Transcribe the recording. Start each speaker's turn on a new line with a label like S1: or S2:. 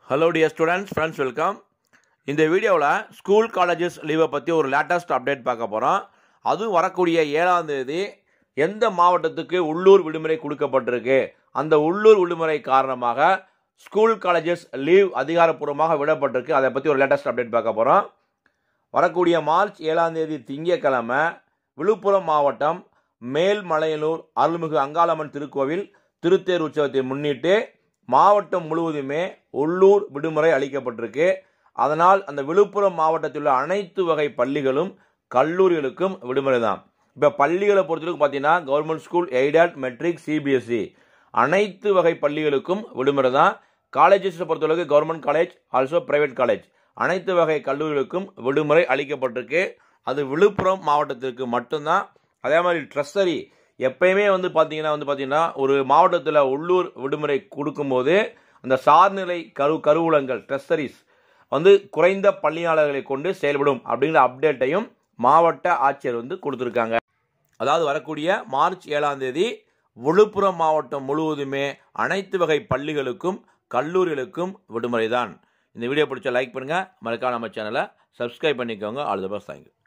S1: hello dear students friends welcome இந்த வீடியோவில் school colleges லீவை பற்றி ஒரு லேட்டஸ்ட் அப்டேட் பார்க்க போகிறோம் அதுவும் வரக்கூடிய ஏழாம் தேதி எந்த மாவட்டத்துக்கு உள்ளூர் விடுமுறை கொடுக்கப்பட்டிருக்கு அந்த உள்ளூர் விடுமுறை காரணமாக ஸ்கூல் காலேஜஸ் லீவ் அதிகாரப்பூர்வமாக விடப்பட்டிருக்கு அதை பற்றி ஒரு லேட்டஸ்ட் அப்டேட் பார்க்க போகிறோம் வரக்கூடிய மார்ச் ஏழாம் தேதி திங்கட்கிழமை விழுப்புரம் மாவட்டம் மேல்மலையனூர் அருள்மிகு அங்காளம்மன் திருக்கோவில் திருத்தேர் உற்சவத்தை முன்னிட்டு மாவட்டம் முழுவதுமே உள்ளூர் விடுமுறை அளிக்கப்பட்டிருக்கு அதனால் அந்த விழுப்புரம் மாவட்டத்தில் உள்ள அனைத்து வகை பள்ளிகளும் கல்லூரிகளுக்கும் விடுமுறை தான் இப்போ பள்ளிகளை பொறுத்தவரைக்கும் பார்த்தீங்கன்னா government school aided matric CBSE அனைத்து வகை பள்ளிகளுக்கும் விடுமுறை தான் காலேஜஸை பொறுத்தளவுக்கு government college also private college அனைத்து வகை கல்லூரிகளுக்கும் விடுமுறை அளிக்கப்பட்டிருக்கு அது விழுப்புரம் மாவட்டத்திற்கு மட்டும்தான் அதே மாதிரி ட்ரெஸ்ஸரி எப்பயுமே வந்து பார்த்தீங்கன்னா வந்து பார்த்தீங்கன்னா ஒரு மாவட்டத்தில் உள்ளூர் விடுமுறை கொடுக்கும்போது அந்த சார்நிலை கரு கருவூலங்கள் ட்ரெஸ்ஸரிஸ் வந்து குறைந்த பள்ளியாளர்களை கொண்டு செயல்படும் அப்படிங்கிற அப்டேட்டையும் மாவட்ட ஆட்சியர் வந்து கொடுத்துருக்காங்க அதாவது வரக்கூடிய மார்ச் ஏழாம் தேதி விழுப்புரம் மாவட்டம் முழுவதுமே அனைத்து வகை பள்ளிகளுக்கும் கல்லூரிகளுக்கும் விடுமுறை தான் இந்த வீடியோ பிடிச்ச லைக் பண்ணுங்கள் மறக்காம நம்ம சேனலை சப்ஸ்கிரைப் பண்ணிக்கோங்க ஆல் தி பெஸ்ட் தேங்க்யூ